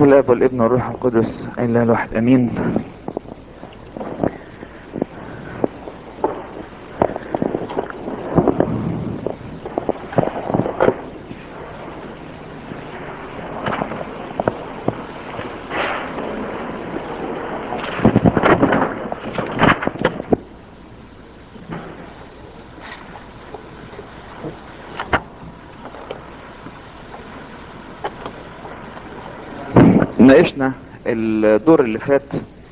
بسم الله والابن والروح القدس الا الواحد امين ناقشنا الدور اللي فات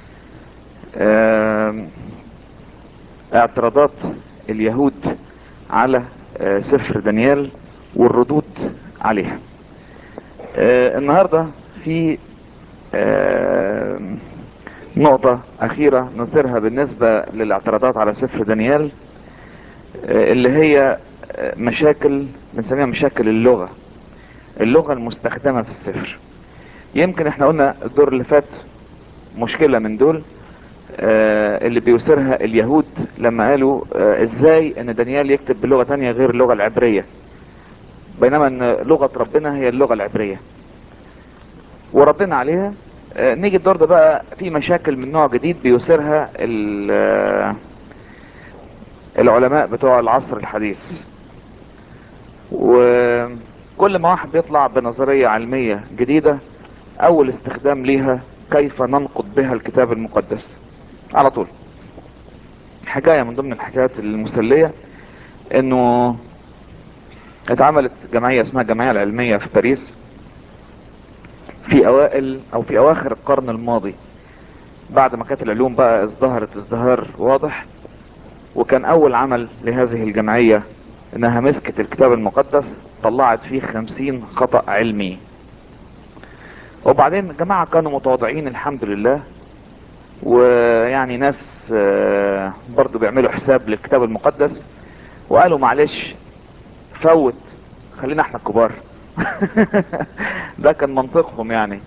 آم، اعتراضات اليهود على آه، سفر دانيال والردود عليها آه، النهاردة في آم، نقطة أخيرة نثيرها بالنسبة للاعتراضات على سفر دانيال آه، اللي هي آه، مشاكل بنسميها مشاكل اللغة اللغة المستخدمة في السفر يمكن احنا قلنا الدور اللي فات مشكلة من دول آه، اللي بيثيرها اليهود لما قالوا آه، ازاي ان دانيال يكتب بلغة تانية غير اللغة العبرية بينما ان لغة ربنا هي اللغة العبرية وردنا عليها آه، نيجي الدور ده بقى في مشاكل من نوع جديد بيثيرها ال- آه، العلماء بتوع العصر الحديث وكل ما واحد بيطلع بنظرية علمية جديدة اول استخدام ليها كيف ننقض بها الكتاب المقدس على طول حكاية من ضمن الحكايات المسلية انه اتعملت جمعية اسمها الجمعية العلمية في باريس في اوائل او في اواخر القرن الماضي بعد ما كانت العلوم بقى ازدهرت ازدهار واضح وكان اول عمل لهذه الجمعية انها مسكت الكتاب المقدس طلعت فيه خمسين خطأ علمي وبعدين جماعة كانوا متواضعين الحمد لله ويعني ناس آه، برضو بيعملوا حساب للكتاب المقدس وقالوا معلش فوت خلينا احنا الكبار ده كان منطقهم يعني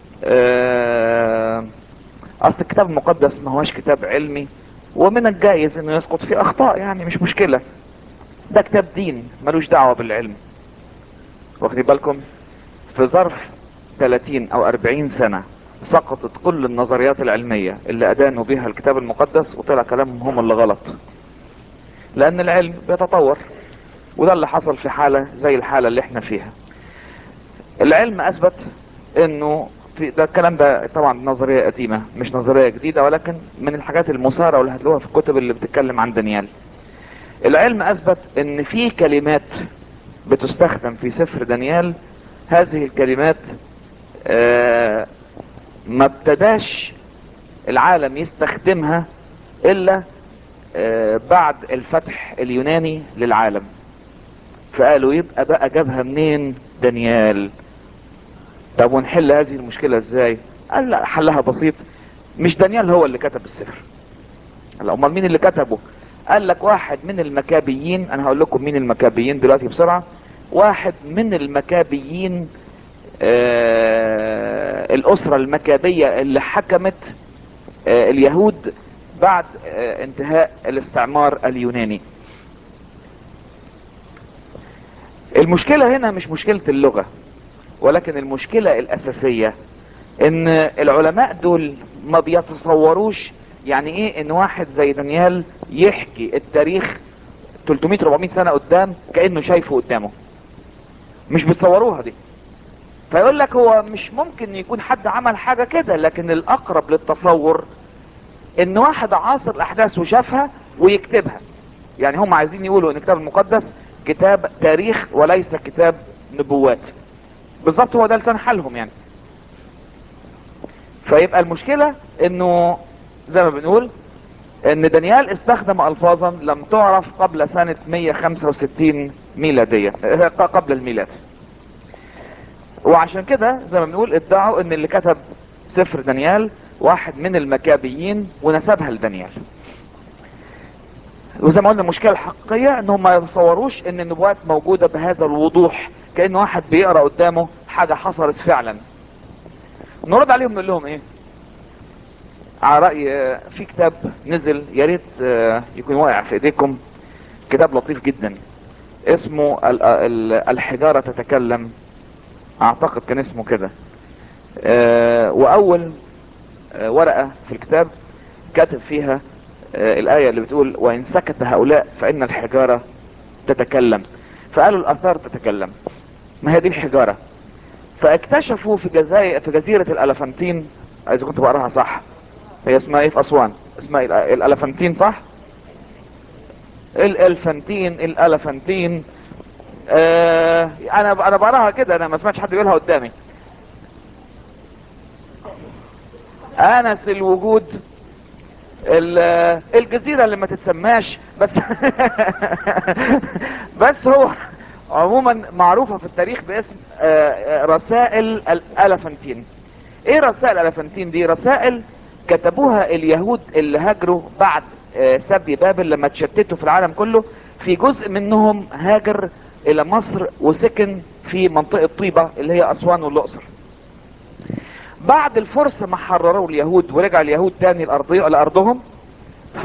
آه، اصل الكتاب المقدس ما هوش كتاب علمي ومن الجائز انه يسقط فيه اخطاء يعني مش مشكلة ده كتاب دين ملوش دعوة بالعلم واخدين بالكم في ظرف 30 او 40 سنة سقطت كل النظريات العلمية اللي ادانوا بها الكتاب المقدس وطلع كلامهم هم اللي غلط لان العلم بيتطور وده اللي حصل في حالة زي الحالة اللي احنا فيها العلم اثبت انه في ده الكلام ده طبعا نظرية قديمة مش نظرية جديدة ولكن من الحاجات المثارة واللي هتلاقوها في الكتب اللي بتتكلم عن دانيال العلم اثبت ان في كلمات بتستخدم في سفر دانيال هذه الكلمات آه، ما ابتداش العالم يستخدمها الا آه، بعد الفتح اليوناني للعالم فقالوا يبقى بقى جابها منين دانيال طب ونحل هذه المشكلة ازاي قال لا حلها بسيط مش دانيال هو اللي كتب السفر لا امال مين اللي كتبه قال لك واحد من المكابيين انا هقول لكم مين المكابيين دلوقتي بسرعة واحد من المكابيين آه الاسرة المكابية اللي حكمت آه اليهود بعد آه انتهاء الاستعمار اليوناني المشكلة هنا مش مشكلة اللغة ولكن المشكلة الاساسية ان العلماء دول ما بيتصوروش يعني ايه ان واحد زي دانيال يحكي التاريخ 300 400 سنة قدام كأنه شايفه قدامه مش بيتصوروها دي فيقول لك هو مش ممكن يكون حد عمل حاجة كده لكن الاقرب للتصور ان واحد عاصر الاحداث وشافها ويكتبها يعني هم عايزين يقولوا ان الكتاب المقدس كتاب تاريخ وليس كتاب نبوات بالظبط هو ده لسان حالهم يعني فيبقى المشكلة انه زي ما بنقول ان دانيال استخدم الفاظا لم تعرف قبل سنة 165 ميلادية آه، قبل الميلاد وعشان كده زي ما بنقول ادعوا ان اللي كتب سفر دانيال واحد من المكابيين ونسبها لدانيال وزي ما قلنا المشكلة الحقيقية انهم ما يتصوروش ان النبوات موجودة بهذا الوضوح كأن واحد بيقرأ قدامه حاجة حصلت فعلا نرد عليهم نقول لهم ايه على رأي آه، في كتاب نزل يا ريت آه، يكون واقع في ايديكم كتاب لطيف جدا اسمه ال- ال- الحجارة تتكلم اعتقد كان اسمه كده آه واول آه ورقة في الكتاب كاتب فيها آه الآية اللي بتقول وإن سكت هؤلاء فإن الحجارة تتكلم فقالوا الآثار تتكلم ما هي دي الحجارة فاكتشفوا في جزائر في جزيرة الألفنتين إذا كنت بقراها صح هي اسمها ايه في أسوان اسمها إيه؟ الألفنتين صح الألفنتين الألفنتين آه انا انا بقراها كده انا ما سمعتش حد بيقولها قدامي انس الوجود ال- الجزيرة اللي ما تتسماش بس بس هو عموما معروفة في التاريخ باسم آه، آه، رسائل الالفنتين ايه رسائل الالفنتين دي رسائل كتبوها اليهود اللي هاجروا بعد آه، سبي بابل لما تشتتوا في العالم كله في جزء منهم هاجر الى مصر وسكن في منطقة طيبة اللي هي اسوان والاقصر بعد الفرس ما حرروا اليهود ورجع اليهود تاني الارضية لارضهم ف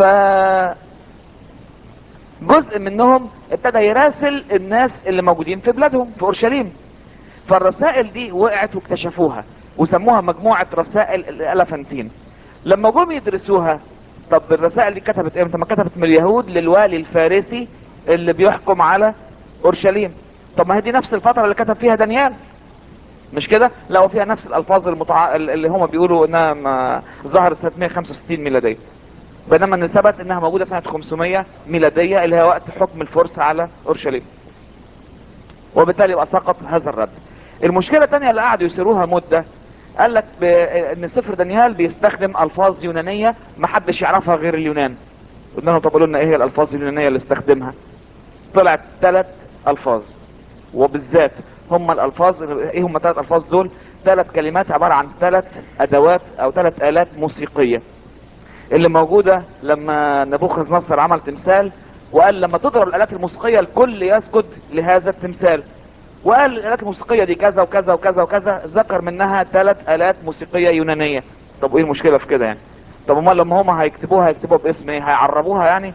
جزء منهم ابتدى يراسل الناس اللي موجودين في بلادهم في اورشليم فالرسائل دي وقعت واكتشفوها وسموها مجموعة رسائل الالفنتين لما جم يدرسوها طب الرسائل دي كتبت امتى ما كتبت من اليهود للوالي الفارسي اللي بيحكم على اورشليم طب ما هي دي نفس الفترة اللي كتب فيها دانيال مش كده لقوا فيها نفس الالفاظ المتع... اللي هم بيقولوا انها ما... ظهرت سنة 165 ميلادية بينما ان ثبت انها موجودة سنة 500 ميلادية اللي هي وقت حكم الفرس على اورشليم وبالتالي يبقى سقط هذا الرد المشكلة الثانية اللي قعدوا يسيروها مدة قال لك ب... ان سفر دانيال بيستخدم الفاظ يونانية ما حدش يعرفها غير اليونان قلنا لهم طب قولوا لنا ايه هي الالفاظ اليونانية اللي استخدمها طلعت ثلاث الفاظ وبالذات هم الالفاظ ايه هم ثلاث الفاظ دول ثلاث كلمات عبارة عن ثلاث ادوات او ثلاث الات موسيقية اللي موجودة لما نبوخذ نصر عمل تمثال وقال لما تضرب الالات الموسيقية الكل يسجد لهذا التمثال وقال الالات الموسيقية دي كذا وكذا وكذا وكذا ذكر منها ثلاث الات موسيقية يونانية طب وايه المشكلة في كده يعني طب امال لما هم هيكتبوها هيكتبوها باسم ايه هيعربوها يعني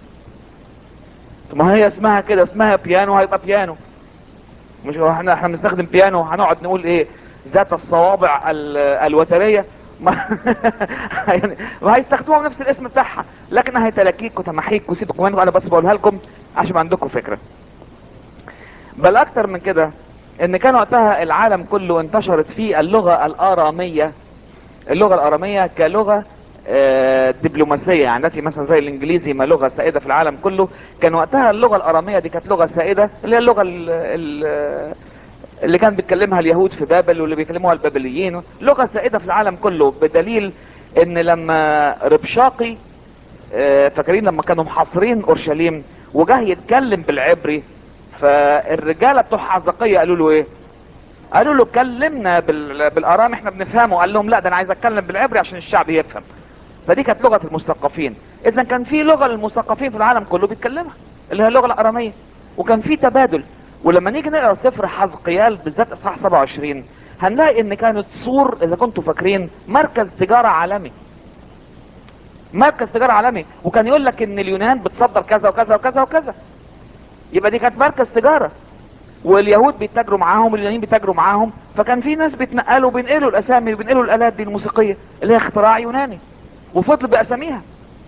طب ما هي اسمها كده اسمها بيانو هيبقى بيانو مش هو احنا احنا بنستخدم بيانو هنقعد نقول ايه ذات الصوابع ال- الوتريه ما يعني ما هيستخدموها بنفس الاسم بتاعها لكن هي تلاكيك وتماحيك وسيبكم منكم انا بس بقولها لكم عشان يبقى عندكم فكره بل اكتر من كده ان كان وقتها العالم كله انتشرت فيه اللغه الاراميه اللغه الاراميه كلغه آه، دبلوماسيه يعني التي مثلا زي الانجليزي ما لغه سائده في العالم كله كان وقتها اللغه الاراميه دي كانت لغه سائده اللي هي اللغه ال- ال- اللي كان بيتكلمها اليهود في بابل واللي بيكلموها البابليين لغه سائده في العالم كله بدليل ان لما ربشاقي آه، فاكرين لما كانوا محاصرين اورشليم وجاه يتكلم بالعبري فالرجاله بتوع حزقيه قالوا له ايه قالوا له كلمنا بال- بالارام احنا بنفهمه قال لهم لا ده انا عايز اتكلم بالعبري عشان الشعب يفهم فدي كانت لغه المثقفين اذا كان في لغه للمثقفين في العالم كله بيتكلمها اللي هي اللغه الاراميه وكان في تبادل ولما نيجي نقرا سفر حزقيال بالذات اصحاح 27 هنلاقي ان كانت صور اذا كنتوا فاكرين مركز تجاره عالمي مركز تجاره عالمي وكان يقول لك ان اليونان بتصدر كذا وكذا وكذا وكذا يبقى دي كانت مركز تجاره واليهود بيتاجروا معاهم واليونانيين بيتاجروا معاهم فكان في ناس بيتنقلوا بينقلوا الاسامي وبينقلوا الالات دي الموسيقيه اللي هي اختراع يوناني وفضلوا باساميها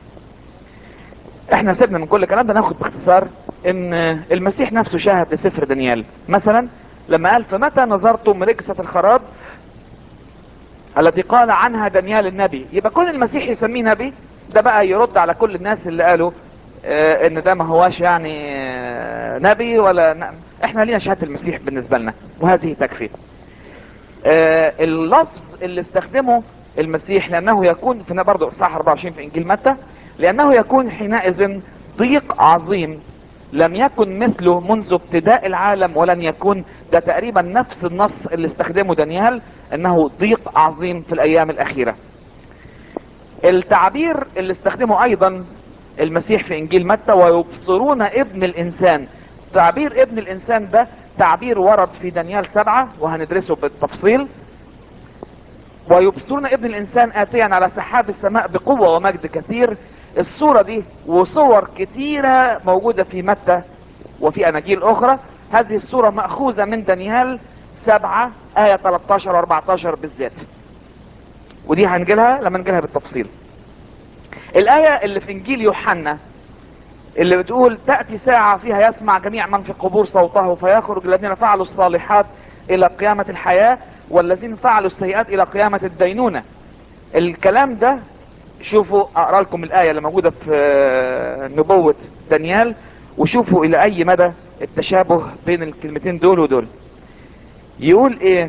احنا سيبنا من كل الكلام ده ناخد باختصار ان المسيح نفسه شاهد لسفر دانيال مثلا لما قال فمتى نظرتم ركسة الخراب التي قال عنها دانيال النبي يبقى كل المسيح يسميه نبي ده بقى يرد على كل الناس اللي قالوا آه ان ده ما هواش يعني آه نبي ولا ن... احنا لينا شهادة المسيح بالنسبة لنا وهذه تكفي آه اللفظ اللي استخدمه المسيح لانه يكون في برضه اصحاح 24 في انجيل متى لانه يكون حينئذ ضيق عظيم لم يكن مثله منذ ابتداء العالم ولن يكون ده تقريبا نفس النص اللي استخدمه دانيال انه ضيق عظيم في الايام الاخيرة التعبير اللي استخدمه ايضا المسيح في انجيل متى ويبصرون ابن الانسان تعبير ابن الانسان ده تعبير ورد في دانيال سبعة وهندرسه بالتفصيل ويبصرون ابن الانسان اتيا على سحاب السماء بقوة ومجد كثير الصورة دي وصور كثيرة موجودة في متى وفي اناجيل اخرى هذه الصورة مأخوذة من دانيال سبعة آية 13 و 14 بالذات ودي هنجيلها لما نجيلها بالتفصيل الآية اللي في إنجيل يوحنا اللي بتقول تأتي ساعة فيها يسمع جميع من في القبور صوته فيخرج الذين فعلوا الصالحات إلى قيامة الحياة والذين فعلوا السيئات إلى قيامة الدينونة الكلام ده شوفوا أقرأ لكم الآية اللي موجودة في نبوة دانيال وشوفوا إلى أي مدى التشابه بين الكلمتين دول ودول يقول إيه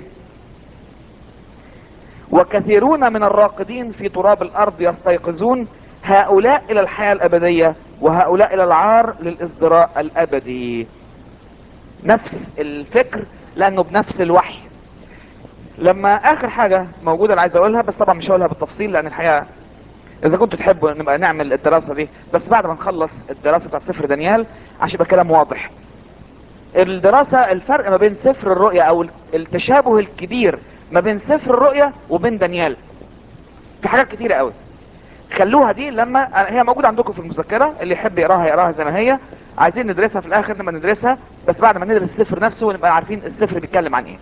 وكثيرون من الراقدين في تراب الأرض يستيقظون هؤلاء إلى الحياة الأبدية وهؤلاء إلى العار للإصدراء الأبدي نفس الفكر لأنه بنفس الوحي لما آخر حاجة موجودة اللي عايز أقولها بس طبعا مش هقولها بالتفصيل لأن الحقيقة إذا كنتوا تحبوا نبقى نعمل الدراسة دي بس بعد ما نخلص الدراسة بتاعت سفر دانيال عشان يبقى كلام واضح الدراسة الفرق ما بين سفر الرؤيا أو التشابه الكبير ما بين سفر الرؤيا وبين دانيال في حاجات كتيرة قوي خلوها دي لما هي موجودة عندكم في المذكرة اللي يحب يقراها يقراها زي ما هي عايزين ندرسها في الاخر نبقى ندرسها بس بعد ما ندرس السفر نفسه ونبقى عارفين السفر بيتكلم عن ايه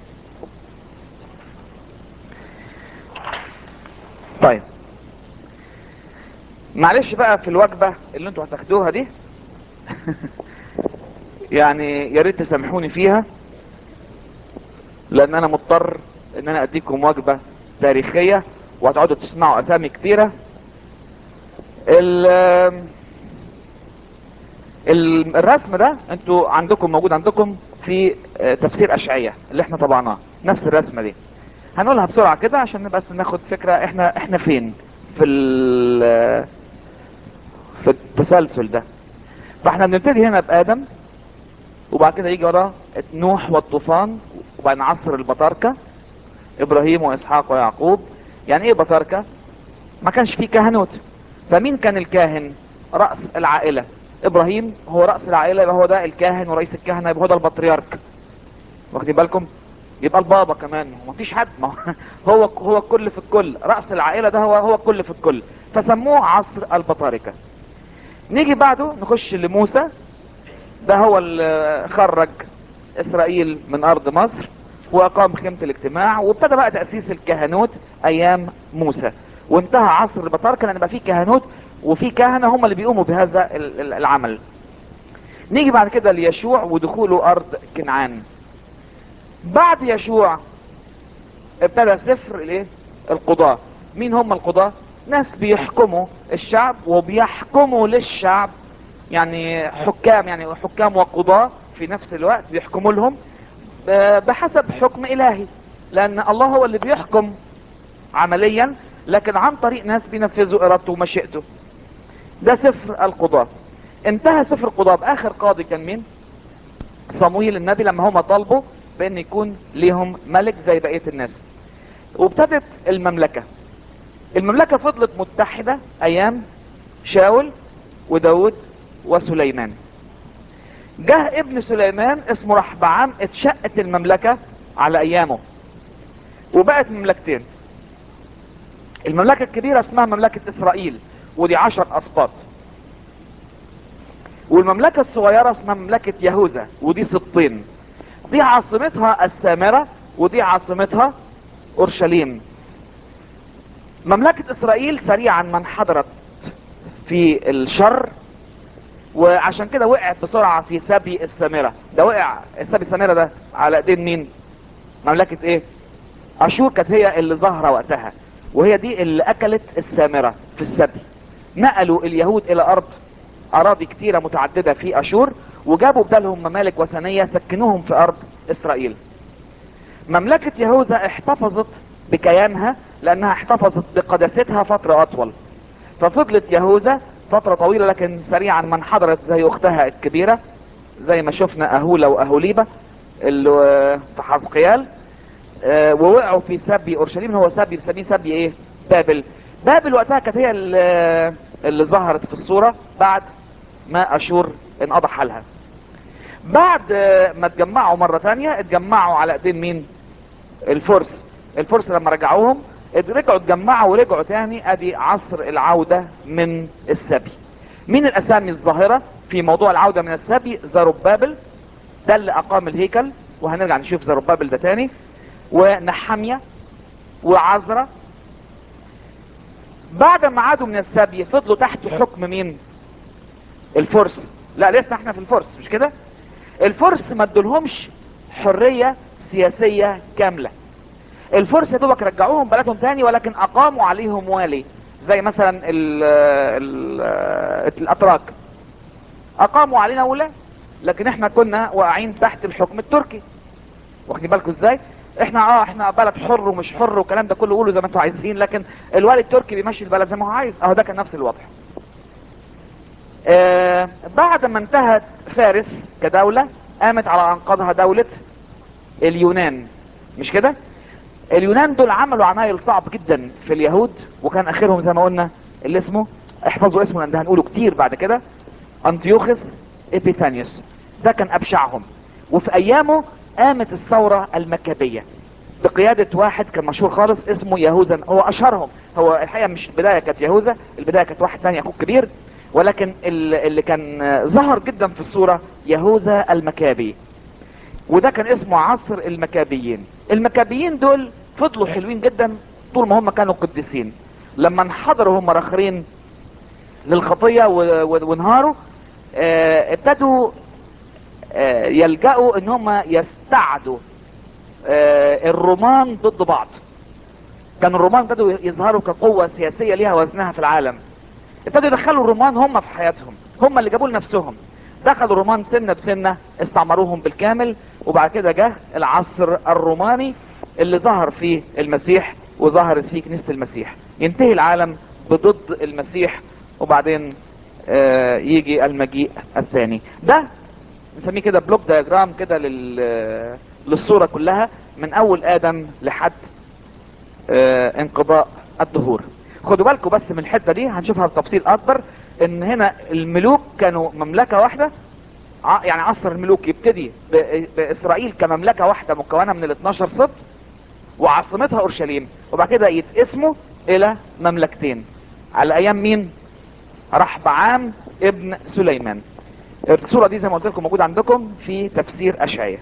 طيب معلش بقى في الوجبة اللي انتوا هتاخدوها دي يعني يا ريت تسامحوني فيها لان انا مضطر ان انا اديكم وجبة تاريخية وهتقعدوا تسمعوا اسامي كتيرة الرسم ده انتوا عندكم موجود عندكم في تفسير اشعية اللي احنا طبعناه نفس الرسمة دي هنقولها بسرعة كده عشان بس ناخد فكرة احنا احنا فين في في التسلسل ده فاحنا بنبتدي هنا بادم وبعد كده يجي وراه نوح والطوفان وبعدين عصر البطاركة ابراهيم واسحاق ويعقوب يعني ايه بطاركة ما كانش فيه كهنوت فمين كان الكاهن رأس العائلة ابراهيم هو رأس العائلة يبقى هو ده الكاهن ورئيس الكهنة يبقى هو ده البطريرك واخدين بالكم يبقى البابا كمان ما فيش حد ما هو هو الكل في الكل رأس العائلة ده هو هو الكل في الكل فسموه عصر البطاركة نيجي بعده نخش لموسى ده هو اللي خرج اسرائيل من ارض مصر واقام خيمة الاجتماع وابتدى بقى تأسيس الكهنوت ايام موسى وانتهى عصر البطاركة لان بقى فيه كهنوت وفي كهنة هم اللي بيقوموا بهذا العمل نيجي بعد كده ليشوع ودخوله ارض كنعان بعد يشوع ابتدى سفر الايه القضاة مين هم القضاة ناس بيحكموا الشعب وبيحكموا للشعب يعني حكام يعني حكام وقضاة في نفس الوقت بيحكموا لهم بحسب حكم الهي لان الله هو اللي بيحكم عمليا لكن عن طريق ناس بينفذوا ارادته ومشيئته ده سفر القضاة انتهى سفر القضاة باخر قاضي كان مين صمويل النبي لما هم طالبوا بان يكون ليهم ملك زي بقية الناس وابتدت المملكة المملكة فضلت متحدة ايام شاول وداود وسليمان جه ابن سليمان اسمه رحبعام اتشقت المملكة على ايامه وبقت مملكتين المملكة الكبيرة اسمها مملكة اسرائيل ودي عشر اسباط والمملكة الصغيرة اسمها مملكة يهوذا ودي سبطين دي عاصمتها السامرة ودي عاصمتها اورشليم مملكة اسرائيل سريعا ما انحدرت في الشر وعشان كده وقعت بسرعة في سبي السامرة ده وقع سبي السامرة ده على ايدين مين مملكة ايه اشور كانت هي اللي ظاهرة وقتها وهي دي اللي اكلت السامرة في السبي نقلوا اليهود الى ارض اراضي كتيرة متعددة في اشور وجابوا بدالهم ممالك وثنية سكنوهم في ارض اسرائيل مملكة يهوذا احتفظت بكيانها لانها احتفظت بقداستها فترة اطول ففضلت يهوذا فترة طويلة لكن سريعا ما انحدرت زي اختها الكبيرة زي ما شفنا اهولة واهوليبة اللي في حزقيال اه ووقعوا في سبي اورشليم هو سبي بسميه سبي ايه بابل بابل وقتها كانت هي اللي, اللي ظهرت في الصورة بعد ما اشور انقضى حالها بعد ما اتجمعوا مرة تانية اتجمعوا على ايدين مين الفرس الفرس لما رجعوهم رجعوا اتجمعوا ورجعوا تاني ادي عصر العودة من السبي مين الاسامي الظاهرة في موضوع العودة من السبي زربابل ده اللي اقام الهيكل وهنرجع نشوف زربابل ده تاني ونحمية وعزرة بعد ما عادوا من السبي فضلوا تحت حكم مين الفرس لا لسه احنا في الفرس مش كده الفرس ما ادولهمش حرية سياسية كاملة الفرس يا دوبك رجعوهم بلدهم تاني ولكن اقاموا عليهم والي زي مثلا ال ال الاتراك اقاموا علينا ولاة لكن احنا كنا واقعين تحت الحكم التركي واخدين بالكم ازاي احنا اه احنا بلد حر ومش حر والكلام ده كله قولوا زي ما انتوا عايزين لكن الوالي التركي بيمشي البلد زي ما هو عايز اهو ده كان نفس الوضع آه بعد ما انتهت فارس كدولة قامت على انقاضها دولة اليونان مش كده اليونان دول عملوا عمايل صعب جدا في اليهود وكان اخرهم زي ما قلنا اللي اسمه احفظوا اسمه لان ده هنقوله كتير بعد كده انتيوخس ابيثانيوس ده كان ابشعهم وفي ايامه قامت الثورة المكابية بقيادة واحد كان مشهور خالص اسمه يهوذا هو اشهرهم هو الحقيقة مش البداية كانت يهوذا البداية كانت واحد تاني اخوه كبير ولكن اللي كان ظهر جدا في الصورة يهوذا المكابي وده كان اسمه عصر المكابيين المكابيين دول فضلوا حلوين جدا طول ما هم كانوا قديسين لما انحضروا هم راخرين للخطية وانهاروا اه ابتدوا اه يلجأوا ان هم يستعدوا اه الرومان ضد بعض كان الرومان ابتدوا يظهروا كقوة سياسية ليها وزنها في العالم ابتدوا يدخلوا الرومان هم في حياتهم هم اللي جابوا لنفسهم دخلوا الرومان سنة بسنة استعمروهم بالكامل وبعد كده جه العصر الروماني اللي ظهر فيه المسيح وظهرت فيه كنيسة المسيح ينتهي العالم بضد المسيح وبعدين آه يجي المجيء الثاني ده نسميه كده بلوك دياجرام كده لل... للصورة كلها من اول ادم لحد آه انقضاء الدهور خدوا بالكم بس من الحتة دي هنشوفها بتفصيل اكبر ان هنا الملوك كانوا مملكة واحدة يعني عصر الملوك يبتدي باسرائيل كمملكة واحدة مكونة من ال 12 سبط وعاصمتها اورشليم وبعد كده يتقسموا الى مملكتين على ايام مين رحبعام ابن سليمان الصورة دي زي ما قلت لكم موجودة عندكم في تفسير اشعياء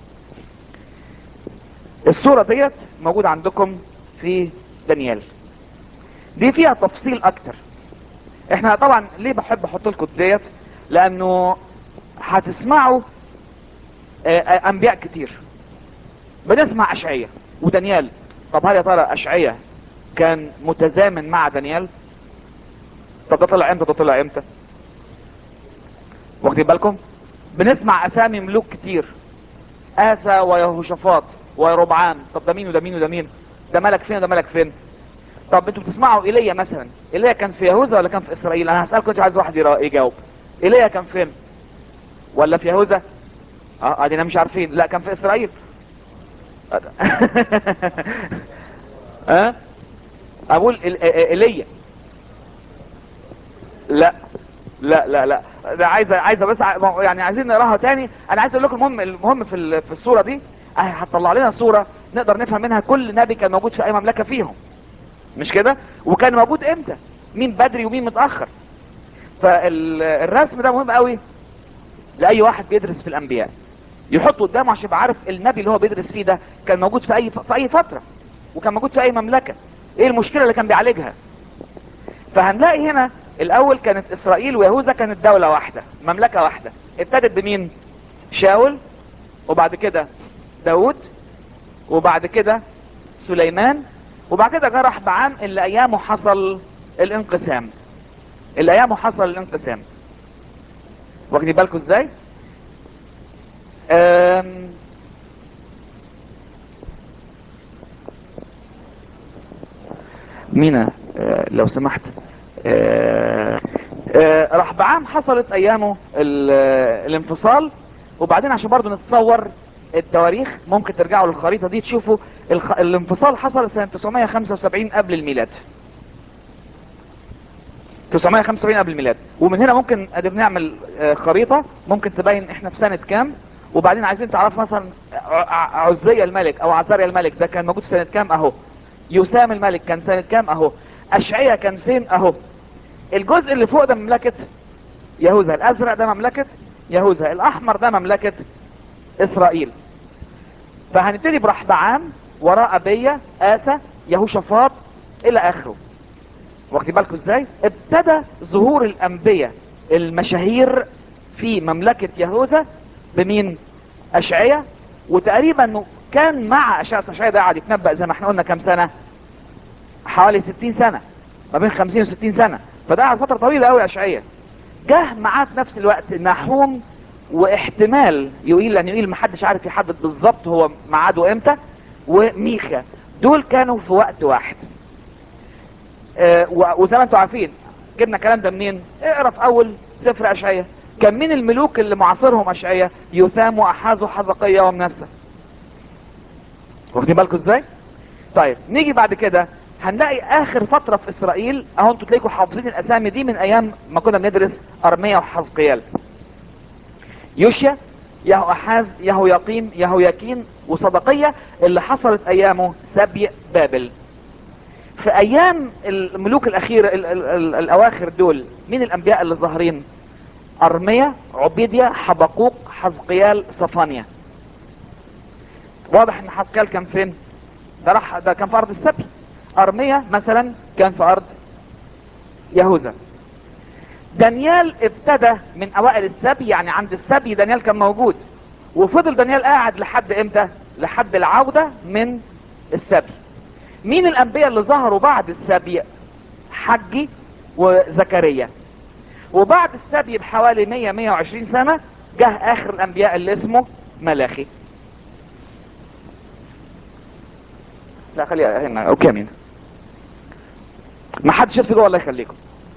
الصورة ديت موجودة عندكم في دانيال دي فيها تفصيل اكتر احنا طبعا ليه بحب احط لكم ديت لانه هتسمعوا انبياء كتير بنسمع اشعية ودانيال طب هل يا ترى اشعية كان متزامن مع دانيال طب ده طلع امتى ده طلع امتى واخدين بالكم بنسمع اسامي ملوك كتير اسى ويهوشافاط وربعام طب ده مين وده مين وده مين ده ملك فين وده ملك فين طب انتوا بتسمعوا ايليا مثلا ايليا كان في يهوذا ولا كان في اسرائيل انا هسألكم انتوا عايز واحد يجاوب ايليا كان فين ولا في يهوذا اه ادينا مش عارفين لا كان في اسرائيل ها أه؟ اقول ايليا لا لا لا لا ده عايزه عايزه بس يعني عايزين نقراها تاني انا عايز اقول لكم المهم المهم في في الصوره دي هتطلع لنا صوره نقدر نفهم منها كل نبي كان موجود في اي مملكه فيهم مش كده وكان موجود امتى مين بدري ومين متاخر فالرسم ده مهم قوي لاي واحد بيدرس في الانبياء يحطه قدامه عشان يبقى عارف النبي اللي هو بيدرس فيه ده كان موجود في اي في اي فتره وكان موجود في اي مملكه ايه المشكله اللي كان بيعالجها فهنلاقي هنا الاول كانت اسرائيل ويهوذا كانت دولة واحدة مملكة واحدة ابتدت بمين شاول وبعد كده داود وبعد كده سليمان وبعد كده جه رحبعام اللي ايامه حصل الانقسام اللي ايامه حصل الانقسام واخدين بالكم ازاي أم... مينا أه لو سمحت أه أه رحبعام حصلت ايامه الانفصال وبعدين عشان برضو نتصور التواريخ ممكن ترجعوا للخريطة دي تشوفوا الخ... الانفصال حصل سنة 975 قبل الميلاد 975 قبل الميلاد ومن هنا ممكن قدر نعمل خريطة ممكن تبين احنا في سنة كام وبعدين عايزين تعرفوا مثلا عزية الملك او عزاريا الملك ده كان موجود سنة كام اهو يسام الملك كان سنة كام اهو اشعية كان فين اهو الجزء اللي فوق ده مملكة يهوذا الازرق ده مملكة يهوذا الاحمر ده مملكة اسرائيل فهنبتدي برحبعام وراء ابية اسى يهوشافاط الى اخره واخدين بالكم ازاي ابتدى ظهور الانبياء المشاهير في مملكة يهوذا بمين اشعية وتقريبا كان مع اشعية اشعية ده قاعد يتنبأ زي ما احنا قلنا كام سنة حوالي 60 سنة ما بين 50 و 60 سنة فده قعد فترة طويلة قوي اشعية جه معاه في نفس الوقت نحوم واحتمال يقيل لان يقيل محدش عارف يحدد بالظبط هو ميعاده امتى وميخا دول كانوا في وقت واحد آه و- وزي ما انتم عارفين جبنا الكلام ده منين اقرا في اول سفر اشعياء كان مين الملوك اللي معاصرهم اشعياء يثام واحاز وحزقية ومنسى واخدين بالكم ازاي طيب نيجي بعد كده هنلاقي اخر فترة في اسرائيل اهو انتوا تلاقوا حافظين الاسامي دي من ايام ما كنا بندرس ارميا وحزقيال يوشيا يهو احاز يهو يقيم يهو يكين وصدقية اللي حصلت ايامه سبي بابل في ايام الملوك الاخيرة ال ال ال الاواخر دول مين الانبياء اللي ظاهرين ارميا عبيديا حبقوق حزقيال صفانيا واضح ان حزقيال كان فين ده راح ده كان في ارض السبي ارميا مثلا كان في ارض يهوذا دانيال ابتدى من اوائل السبي يعني عند السبي دانيال كان موجود وفضل دانيال قاعد لحد امتى لحد العودة من السبي مين الانبياء اللي ظهروا بعد السبي حجي وزكريا وبعد السبي بحوالي 100 120 سنة جه اخر الانبياء اللي اسمه ملاخي لا خليها هنا اوكي مين ما حدش يسفي جوه الله يخليكم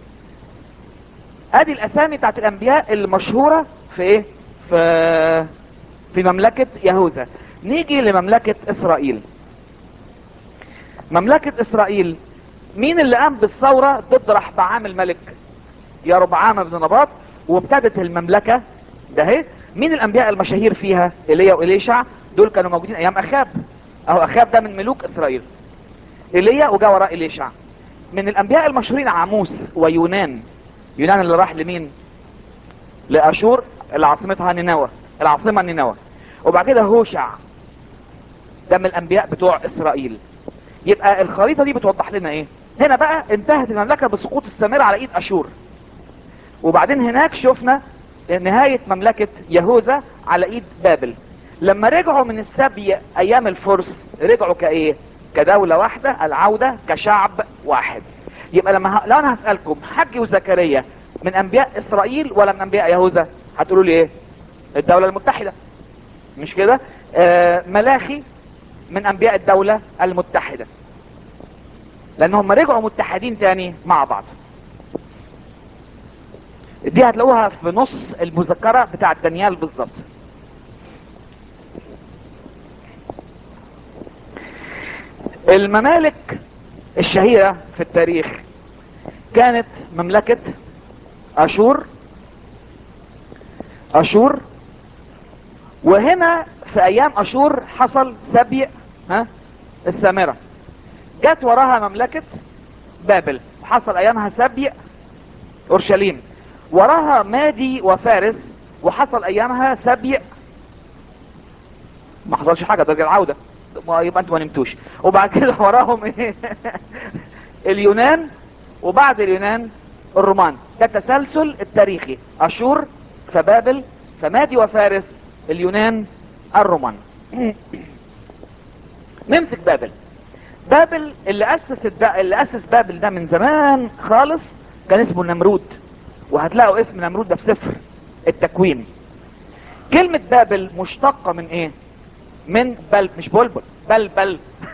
ادي الاسامي بتاعت الانبياء المشهورة في ايه في في مملكة يهوذا نيجي لمملكة اسرائيل مملكة اسرائيل مين اللي قام بالثورة ضد رحبعام الملك يا ربعام بن نباط وابتدت المملكة ده اهي مين الانبياء المشاهير فيها ايليا واليشع دول كانوا موجودين ايام اخاب اهو اخاب ده من ملوك اسرائيل ايليا وجا وراء اليشع من الانبياء المشهورين عاموس ويونان يونان اللي راح لمين لاشور اللي عاصمتها نينوى العاصمة نينوى وبعد كده هوشع ده من الانبياء بتوع اسرائيل يبقى الخريطة دي بتوضح لنا ايه هنا بقى انتهت المملكة بسقوط السامرة على ايد اشور وبعدين هناك شفنا نهاية مملكة يهوذا على ايد بابل لما رجعوا من السبي ايام الفرس رجعوا كايه كدولة واحدة العودة كشعب واحد يبقى لما ه... لو انا هسألكم حج وزكريا من انبياء اسرائيل ولا من انبياء يهوذا هتقولوا لي ايه الدولة المتحدة مش كده آه ملاخي من انبياء الدولة المتحدة لانهم رجعوا متحدين تاني مع بعض دي هتلاقوها في نص المذكرة بتاعت دانيال بالظبط الممالك الشهيرة في التاريخ كانت مملكة اشور اشور وهنا في ايام اشور حصل سبي ها السامرة جت وراها مملكة بابل حصل ايامها سبي اورشليم وراها مادي وفارس وحصل ايامها سبي ما حصلش حاجة ده العودة ما يبقى انتوا ما نمتوش وبعد كده وراهم ايه اليونان وبعد اليونان الرومان ده التسلسل التاريخي اشور فبابل فمادي وفارس اليونان الرومان نمسك بابل بابل اللي اسس الد... اللي اسس بابل ده من زمان خالص كان اسمه نمرود وهتلاقوا اسم نمرود ده في سفر التكوين كلمة بابل مشتقة من ايه من بل مش بلبل بلبل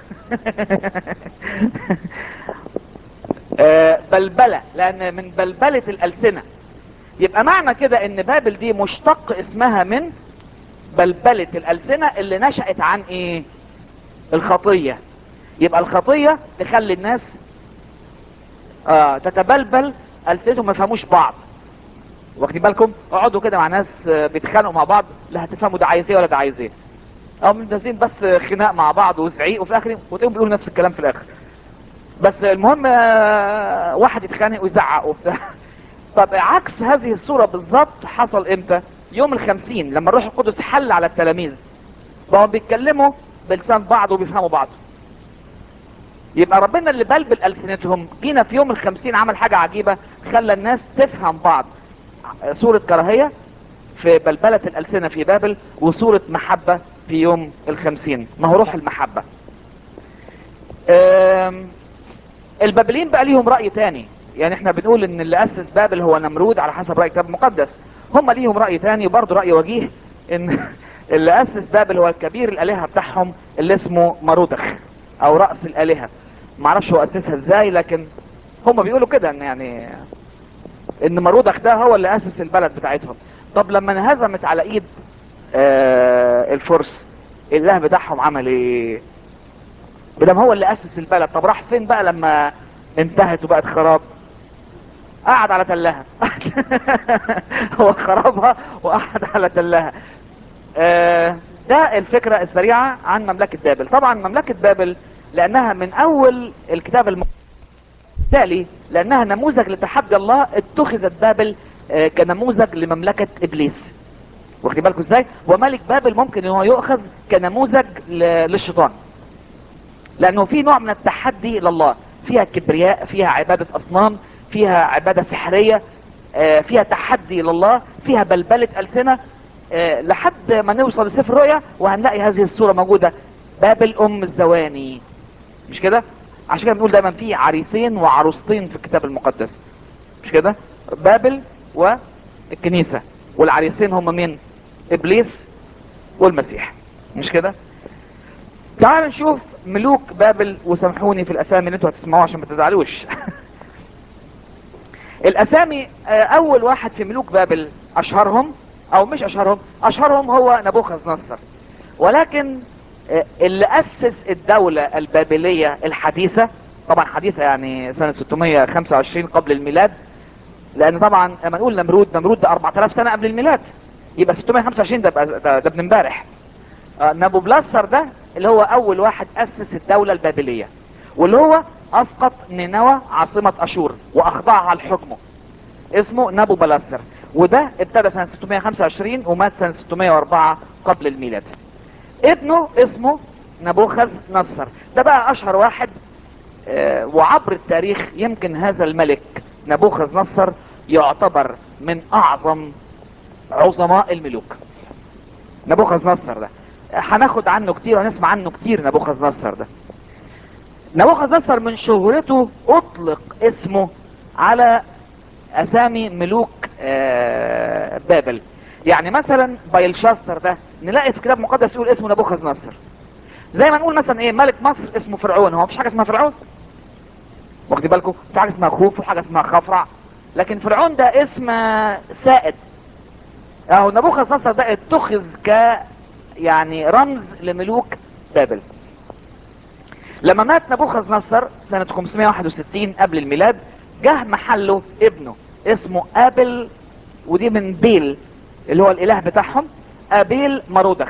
آه بلبلة لان من بلبلة الالسنة يبقى معنى كده ان بابل دي مشتق اسمها من بلبلة الالسنة اللي نشأت عن ايه الخطية يبقى الخطية تخلي الناس آه تتبلبل ألسنتهم ما يفهموش بعض واخدين بالكم اقعدوا كده مع ناس آه، بيتخانقوا مع بعض لا هتفهموا ده عايز ايه ولا ده عايز ايه او مندسين بس خناق مع بعض وزعيق وفي الاخر وتلاقيهم بيقولوا نفس الكلام في الاخر بس المهم آه، واحد يتخانق ويزعق وبتاع طب عكس هذه الصورة بالظبط حصل امتى يوم الخمسين لما الروح القدس حل على التلاميذ فهم بيتكلموا بلسان بعض وبيفهموا بعض يبقى ربنا اللي بلبل ألسنتهم جينا في يوم الخمسين عمل حاجة عجيبة خلى الناس تفهم بعض صورة كراهية في بلبلة الألسنة في بابل وصورة محبة في يوم الخمسين ما هو روح المحبة أم، البابليين بقى ليهم رأي تاني يعني احنا بنقول ان اللي أسس بابل هو نمرود على حسب رأي الكتاب المقدس هم ليهم رأي تاني وبرضه رأي وجيه ان اللي أسس بابل هو الكبير الآلهة بتاعهم اللي اسمه مارودخ او رأس الآلهة معرفش هو أسسها ازاي لكن هم بيقولوا كده ان يعني ان مارودخ ده هو اللي أسس البلد بتاعتهم طب لما انهزمت على ايد آه الفرس الاله بتاعهم عمل ايه بدم هو اللي اسس البلد طب راح فين بقى لما انتهت وبقت خراب قعد على تلها هو خربها وقعد على تلها آه ده الفكرة السريعة عن مملكة بابل طبعا مملكة بابل لانها من اول الكتاب الم... بالتالي لانها نموذج لتحدي الله اتخذت بابل آه، كنموذج لمملكة ابليس واخدين بالكم ازاي وملك بابل ممكن ان هو يؤخذ كنموذج ل- للشيطان لانه في نوع من التحدي لله فيها كبرياء فيها عبادة اصنام فيها عبادة سحرية آه، فيها تحدي لله فيها بلبلة ألسنة آه، لحد ما نوصل لسفر الرؤيا وهنلاقي هذه الصورة موجودة بابل ام الزواني مش كده عشان كده بنقول دايما في عريسين وعروستين في الكتاب المقدس مش كده بابل والكنيسة والعريسين هم مين ابليس والمسيح مش كده تعال نشوف ملوك بابل وسامحوني في الاسامي اللي انتوا هتسمعوها عشان ما تزعلوش الاسامي آه، اول واحد في ملوك بابل اشهرهم او مش اشهرهم اشهرهم هو نبوخذ نصر ولكن آه، اللي اسس الدولة البابلية الحديثة طبعا حديثة يعني سنة 625 قبل الميلاد لان طبعا لما نقول نمرود نمرود ده 4000 سنة قبل الميلاد يبقى 625 ده بقى- ده, ده ابن امبارح آه، نبو بلاستر ده اللي هو اول واحد اسس الدولة البابلية واللي هو اسقط نينوى عاصمة اشور واخضعها لحكمه اسمه نبو بلاستر وده ابتدى سنة 625 ومات سنة 604 قبل الميلاد ابنه اسمه نبوخذ نصر ده بقى اشهر واحد آه، وعبر التاريخ يمكن هذا الملك نبوخذ نصر يعتبر من اعظم عظماء الملوك نبوخذ نصر ده هناخد عنه كتير وهنسمع عنه كتير نبوخذ نصر ده نبوخذ نصر من شهرته اطلق اسمه على اسامي ملوك آه، بابل يعني مثلا بايلشاستر ده نلاقي في كتاب مقدس يقول اسمه نبوخذ نصر زي ما نقول مثلا ايه ملك مصر اسمه فرعون هو مفيش حاجه اسمها فرعون واخدين بالكم في حاجه اسمها خوف وحاجه اسمها خفرع لكن فرعون ده اسم سائد اهو نبوخذ نصر ده اتخذ ك يعني رمز لملوك بابل لما مات نبوخذ نصر سنة 561 قبل الميلاد جه محله ابنه اسمه ابل ودي من بيل اللي هو الاله بتاعهم ابيل مرودخ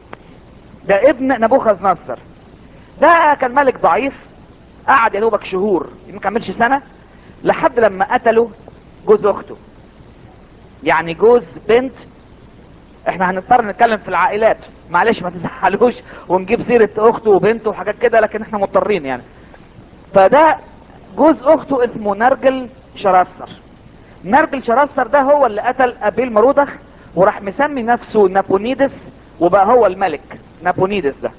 ده ابن نبوخذ نصر ده كان ملك ضعيف قعد يا دوبك شهور ما كملش سنة لحد لما قتلوا جوز اخته يعني جوز بنت احنا هنضطر نتكلم في العائلات معلش ما تزعلوش ونجيب سيرة اخته وبنته وحاجات كده لكن احنا مضطرين يعني فده جوز اخته اسمه نرجل شراستر نرجل شراستر ده هو اللي قتل ابيل مرودخ وراح مسمي نفسه نابونيدس وبقى هو الملك نابونيدس ده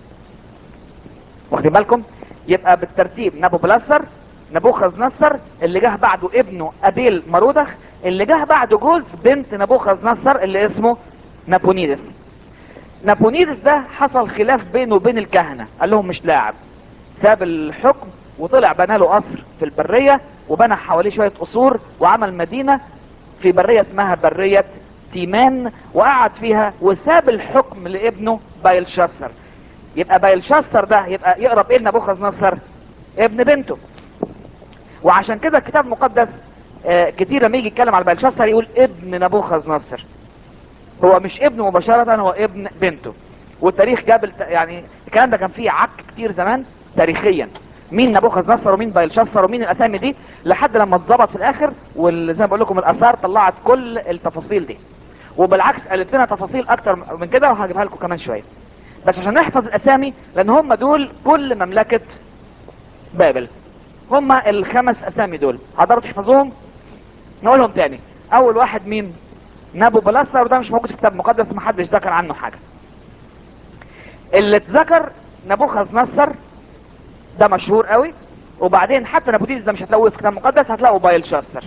واخدين بالكم يبقى بالترتيب نابو بلاسر نبوخذ نصر اللي جه بعده ابنه ابيل مرودخ اللي جه بعده جوز بنت نبوخذ نصر اللي اسمه نابونيدس نابونيدس ده حصل خلاف بينه وبين الكهنة قال لهم مش لاعب ساب الحكم وطلع بنى له قصر في البرية وبنى حواليه شوية قصور وعمل مدينة في برية اسمها برية تيمان وقعد فيها وساب الحكم لابنه بايلشاسر يبقى بايلشاسر ده يبقى يقرب ايه لنبوخذ نصر ابن بنته وعشان كده الكتاب المقدس آه، كتير لما يجي يتكلم على بايلشاسر يقول ابن نبوخذ نصر هو مش ابنه مباشرة هو ابن بنته والتاريخ جاب الت... يعني الكلام ده كان فيه عك كتير زمان تاريخيا مين نبوخذ نصر ومين بايلشاسر ومين الاسامي دي لحد لما اتظبط في الاخر وزي ما بقول لكم الاثار طلعت كل التفاصيل دي وبالعكس قالت لنا تفاصيل اكتر من كده وهجيبها لكم كمان شويه بس عشان نحفظ الاسامي لان هم دول كل مملكة بابل هم الخمس اسامي دول هتقدروا تحفظوهم نقولهم تاني اول واحد مين نابو بلاسر وده مش موجود في الكتاب المقدس محدش ذكر عنه حاجة اللي اتذكر نبوخذ نصر ده مشهور قوي وبعدين حتى نابوتيز ده مش هتلاقوه في الكتاب المقدس هتلاقوا بايل شاسر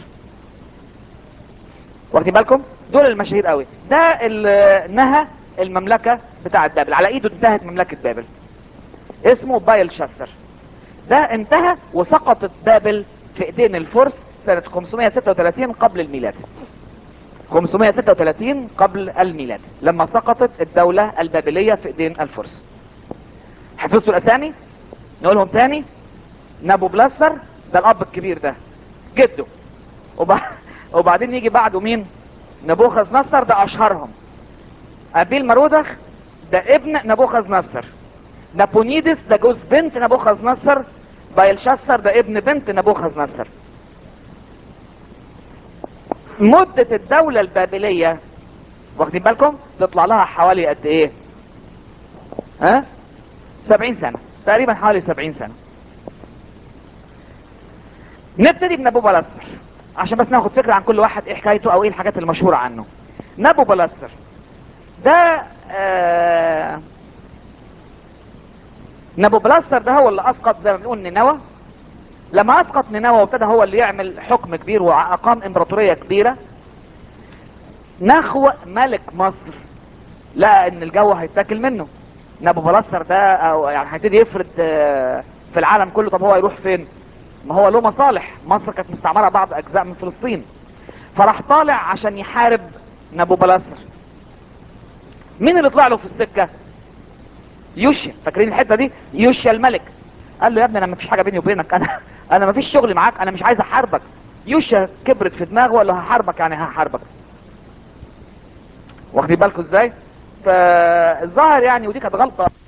واخدين بالكم دول المشاهير قوي ده اللي نهى المملكة بتاعة بابل على ايده انتهت مملكة بابل اسمه بايل شاسر ده انتهى وسقطت بابل في ايدين الفرس سنة 536 قبل الميلاد 536 قبل الميلاد لما سقطت الدولة البابلية في ايدين الفرس حفظتوا الاسامي نقولهم تاني نابو بلاسر ده الاب الكبير ده جده وب... وبعدين يجي بعده مين نبوخذ نصر ده اشهرهم ابيل مرودخ ده ابن نبوخذ نصر نابونيدس ده جوز بنت نبوخذ نصر بايلشسر ده ابن بنت نبوخذ نصر مدة الدولة البابلية واخدين بالكم تطلع لها حوالي قد ايه ها سبعين سنة تقريبا حوالي سبعين سنة نبتدي بنبو بلسر عشان بس ناخد فكرة عن كل واحد ايه حكايته او ايه الحاجات المشهورة عنه نبو بلسر ده آه نبو بلسر ده هو اللي اسقط زي ما بنقول نينوى لما اسقط نينوى وابتدى هو اللي يعمل حكم كبير واقام امبراطورية كبيرة نخوة ملك مصر لقى ان الجو هيتاكل منه نبو بلسر ده او يعني هيبتدي يفرد آه في العالم كله طب هو هيروح فين ما هو له مصالح مصر كانت مستعمرة بعض اجزاء من فلسطين فراح طالع عشان يحارب نبو بلاسر مين اللي طلع له في السكة يوشيا فاكرين الحتة دي يوشيا الملك قال له يا ابني انا مفيش حاجة بيني وبينك انا انا مفيش شغل معاك انا مش عايز احاربك يوشيا كبرت في دماغه ولا هحاربك يعني هحاربك واخدين بالكم ازاي فالظاهر يعني ودي كانت غلطة